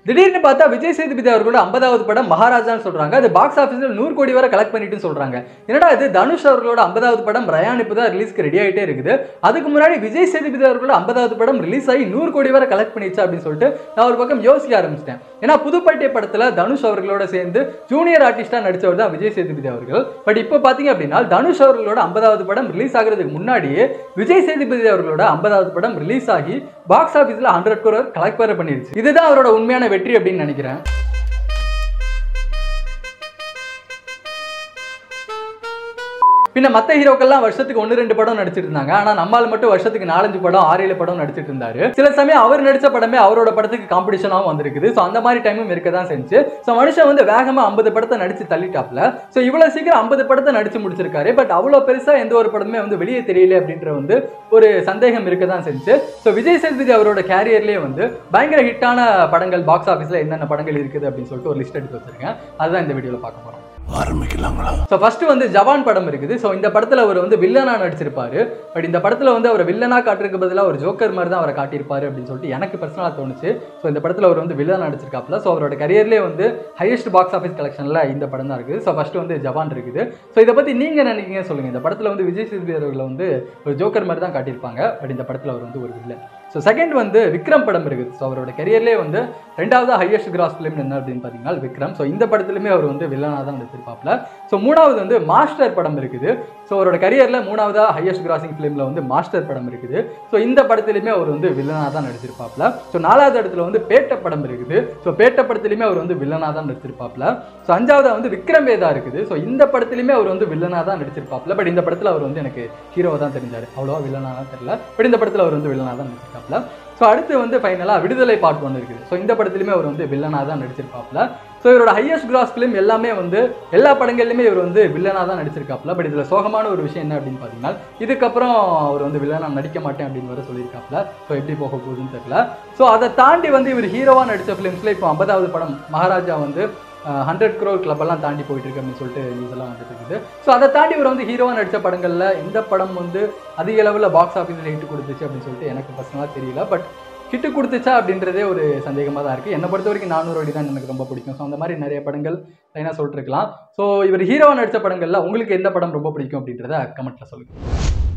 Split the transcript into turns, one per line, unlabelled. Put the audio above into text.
திடீர்னு பார்த்தா விஜய் சேதுபதி அவர்களோட ஐம்பதாவது படம் மகாராஜான்னு சொல்றாங்க அது பாக்ஸ் ஆஃபீஸ்ல நூறு கோடி வரை கலெக்ட் பண்ணிட்டு சொல்றாங்க என்னடா இது தனுஷ் அவர்களோட ஐம்பதாவது படம் ரயான் இப்போ தான் ரிலீஸ்க்கு ரெடி ஆகிட்டே இருக்குது அதுக்கு முன்னாடி விஜய் சேதுபதி அவர்களோட ஐம்பதாவது படம் ரிலீஸ் ஆகி நூறு கோடி வரை கலெக்ட் பண்ணிடுச்சு அப்படின்னு சொல்லிட்டு நான் ஒரு பக்கம் யோசிக்க ஆரம்பிச்சிட்டேன் ஏன்னா புதுப்பேட்டை படத்துல தனுஷ் அவர்களோட சேர்ந்து ஜூனியர் ஆர்டிஸ்டா நடிச்சவர் தான் விஜய் சேதுபதி அவர்கள் பட் இப்போ பாத்தீங்க அப்படின்னா தனுஷ் அவர்களோட ஐம்பதாவது படம் ரிலீஸ் ஆகிறதுக்கு முன்னாடியே விஜய் சேதுபதி அவர்களோட ஐம்பதாவது படம் ரிலீஸ் ஆகி பாக்ஸ் ஆஃபீஸ்ல ஹண்ட்ரட் crore கலெக்ட் வேற பண்ணிருச்சு இதுதான் அவரோட உண்மையான வெற்றி அப்படின்னு நினைக்கிறேன் பின்ன மத்த ஹீரோக்கெல்லாம் வருஷத்துக்கு ஒன்று ரெண்டு படம் நடிச்சிட்டு இருந்தாங்க ஆனா நம்மால் மட்டும் வருஷத்துக்கு நாலஞ்சு படம் ஆறு ஏழு படம் நடிச்சிட்டு இருந்தாரு சில சமயம் அவர் நடிச்ச படமே அவரோட படத்துக்கு காம்படிஷனாகவும் வந்திருக்குது ஸோ அந்த மாதிரி டைமும் இருக்க தான் செஞ்சு ஸோ மனுஷன் வந்து வேகமா ஐம்பது படத்தை நடிச்சு தள்ளிட்டாப்ல ஸோ இவ்வளவு சீக்கிரம் ஐம்பது படத்தை நடிச்சு முடிச்சிருக்காரு பட் அவ்வளோ பெருசா எந்த ஒரு படமே வந்து வெளியே தெரியல அப்படின்ற வந்து ஒரு சந்தேகம் இருக்க தான் செஞ்சு ஸோ விஜய் சேதுபதி அவரோட கேரியர்லேயே வந்து பயங்கர ஹிட்டான படங்கள் பாக்ஸ் ஆஃபீஸில் என்னென்ன படங்கள் இருக்குது அப்படின்னு சொல்லிட்டு ஒரு லிஸ்ட் எடுத்து வச்சிருக்கேன் அதுதான் இந்த வீடியோவில் பார்க்க போகிறோம்
ஆரம்பிக்கலாங்களா
ஸோ ஃபர்ஸ்ட் வந்து ஜவான் படம் இருக்குது ஸோ இந்த படத்தில் அவர் வந்து வில்லனா நடிச்சிருப்பாரு பட் இந்த படத்தில் வந்து அவர் வில்லனா காட்டுறதுக்கு பதிலாக ஒரு ஜோக்கர் மாதிரி தான் அவரை காட்டியிருப்பாரு அப்படின்னு சொல்லிட்டு எனக்கு பர்சனலாக தோணுச்சு ஸோ இந்த படத்தில் அவர் வந்து வில்லனா நடிச்சிருக்காப்ல ஸோ அவரோட கரியர்லேயே வந்து ஹையஸ்ட் பாக்ஸ் ஆஃபீஸ் கலெக்ஷனில் இந்த படம் தான் இருக்குது ஸோ ஃபர்ஸ்ட் வந்து ஜவான் இருக்குது ஸோ இதை பற்றி நீங்கள் நினைக்கிறீங்க சொல்லுங்கள் இந்த படத்தில் வந்து விஜய் சேதுபதி அவர்களை வந்து ஒரு ஜோக்கர் மாதிரி தான் காட்டியிருப்பாங்க பட் இந்த படத்தில் அவர் வந்து ஒரு வில்லன் ஸோ செகண்ட் வந்து விக்ரம் படம் இருக்குது ஸோ அவரோட கரியர்லேயே வந்து ரெண்டாவது ஹையஸ்ட் கிராஸ் ஃபிலிம் என்ன அப்படின்னு பார்த்தீங்கன்னா விக்ரம் ஸோ இந்த படத்துலையுமே அவர் வந்து வில்லனாக தான் நடிச்சிருப்பாப்ல ஸோ மூணாவது வந்து மாஸ்டர் படம் இருக்குது ஸோ அவரோட கரியரில் மூணாவதா ஹையஸ்ட் கிராசிங் ஃபிலிமில் வந்து மாஸ்டர் படம் இருக்குது ஸோ இந்த படத்துலையுமே அவர் வந்து வில்லனாக தான் நடிச்சிருப்பாப்ல ஸோ நாலாவது இடத்துல வந்து பேட்ட படம் இருக்குது ஸோ பேட்ட படத்துலையுமே அவர் வந்து வில்லனாக தான் நடிச்சிருப்பாப்ல ஸோ அஞ்சாவதா வந்து விக்ரம் வேதா இருக்குது ஸோ இந்த படத்துலையுமே அவர் வந்து வில்லனாக தான் நடிச்சிருப்பாப்ல பட் இந்த படத்தில் அவர் வந்து எனக்கு ஹீரோவாக தான் தெரிஞ்சார் அவ்வளோவா வில்லனாக தான் தெரியல பட் இந்த படத்தில் அவர் வந்து வில்லனாக தான் நடிச்சிருக்காப்ல ஸோ அடுத்து வந்து ஃபைனலாக விடுதலை பார்ட் ஒன்று இருக்குது ஸோ இந்த படத்துலையுமே அவர் வந்து வில்லனாக தான் நடிச்சிருப்பாப்ல ஸோ இவரோட ஹையஸ்ட் கிராஸ் ஃபிலிம் எல்லாமே வந்து எல்லா படங்கள்லையுமே இவர் வந்து வில்லனாக தான் நடிச்சிருக்காப்ல பட் இதில் சோகமான ஒரு விஷயம் என்ன அப்படின்னு பார்த்தீங்கன்னா இதுக்கப்புறம் அவர் வந்து வில்லனாக நடிக்க மாட்டேன் அப்படின்னு வர சொல்லியிருக்காப்ல ஸோ எப்படி போக போகுதுன்னு தெரியல ஸோ அதை தாண்டி வந்து இவர் ஹீரோவாக நடித்த ஃபிலிம்ஸில் இப்போ ஐம்பதாவது படம் மகாராஜா வந்து ஹண்ட்ரட் க்ரோர் கிளப்பெல்லாம் தாண்டி போயிட்டு இருக்கு அப்படின்னு சொல்லிட்டு நியூஸ் எல்லாம் வந்துட்டு இருக்குது ஸோ அதை தாண்டி இவர் வந்து ஹீரோவாக நடித்த படங்களில் எந்த படம் வந்து அதிக அளவில் பாக்ஸ் ஆஃபீஸில் ஹிட் கொடுத்துச்சு அப்படின்னு சொல்லிட்டு எனக்கு பர்சனலாக தெரியல பட் ஹிட்டு கொடுத்துச்சா அப்படின்றதே ஒரு சந்தேகமாக தான் இருக்குது என்னை பொறுத்த வரைக்கும் நானூறு அடி தான் எனக்கு ரொம்ப பிடிக்கும் ஸோ அந்த மாதிரி நிறைய படங்கள் லைனாக சொல்லிட்டுருக்கலாம் ஸோ இவர் ஹீரோவாக நடித்த படங்களில் உங்களுக்கு எந்த படம் ரொம்ப பிடிக்கும் அப்படின்றத கமெண்ட்டில் சொல்லுங்கள்